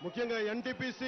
ముఖ్యంగా ఎన్టీపీసీ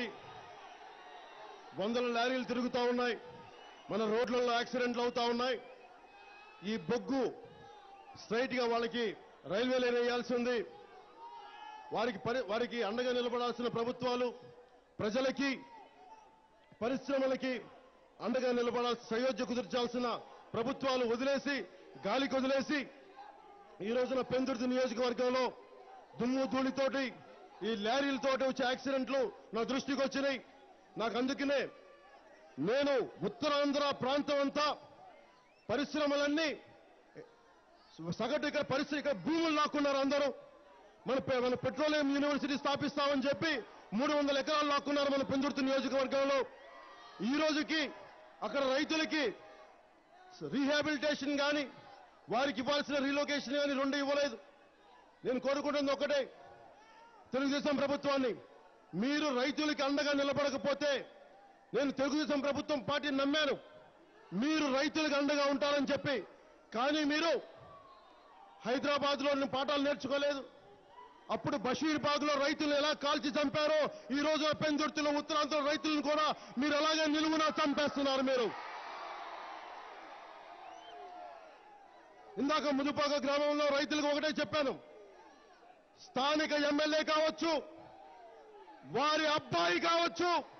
వందల లారీలు తిరుగుతూ ఉన్నాయి మన రోడ్లలో యాక్సిడెంట్లు అవుతా ఉన్నాయి ఈ బొగ్గు స్ట్రైట్ గా వాళ్ళకి రైల్వే లైన్ వేయాల్సి ఉంది వారికి పరి వారికి అండగా నిలబడాల్సిన ప్రభుత్వాలు ప్రజలకి పరిశ్రమలకి అండగా నిలబడాల్సిన సయోధ్య కుదిర్చాల్సిన ప్రభుత్వాలు వదిలేసి గాలికి వదిలేసి ఈ రోజున పెందుర్తి నియోజకవర్గంలో దుమ్ము ధూళితోటి ఈ లారీలతోటి వచ్చే యాక్సిడెంట్లు నా దృష్టికి వచ్చినాయి నాకు అందుకనే నేను ఉత్తరాంధ్ర ప్రాంతం అంతా పరిశ్రమలన్నీ సగటు ఇక్కడ పరిస్థితి ఇక్కడ భూములు లాక్కున్నారు అందరూ మన పె- మన పెట్రోలియం యూనివర్సిటీ స్థాపిస్తామని చెప్పి మూడు వందల ఎకరాలు లాక్కున్నారు మన పెందుర్తి నియోజకవర్గంలో ఈ రోజుకి అక్కడ రైతులకి రీహాబిలిటేషన్ కానీ వారికి ఇవ్వాల్సిన రీలొకేషన్ కానీ రెండు ఇవ్వలేదు నేను కోరుకుంటుంది ఒకటే తెలుగుదేశం ప్రభుత్వాన్ని మీరు రైతులకి అండగా నిలబడకపోతే నేను తెలుగుదేశం ప్రభుత్వం పార్టీని నమ్మాను మీరు రైతులకు అండగా ఉంటారని చెప్పి కానీ మీరు హైదరాబాద్ లో పాఠాలు నేర్చుకోలేదు అప్పుడు బషీర్బాగ్ లో రైతులు ఎలా కాల్చి చంపారో ఈ రోజు పెందుర్తిలో ఉత్తరాంధ్ర రైతులను కూడా మీరు అలాగే నిలువున చంపేస్తున్నారు మీరు ఇందాక ముదుపాక గ్రామంలో రైతులకు ఒకటే చెప్పాను స్థానిక ఎమ్మెల్యే కావచ్చు వారి అబ్బాయి కావచ్చు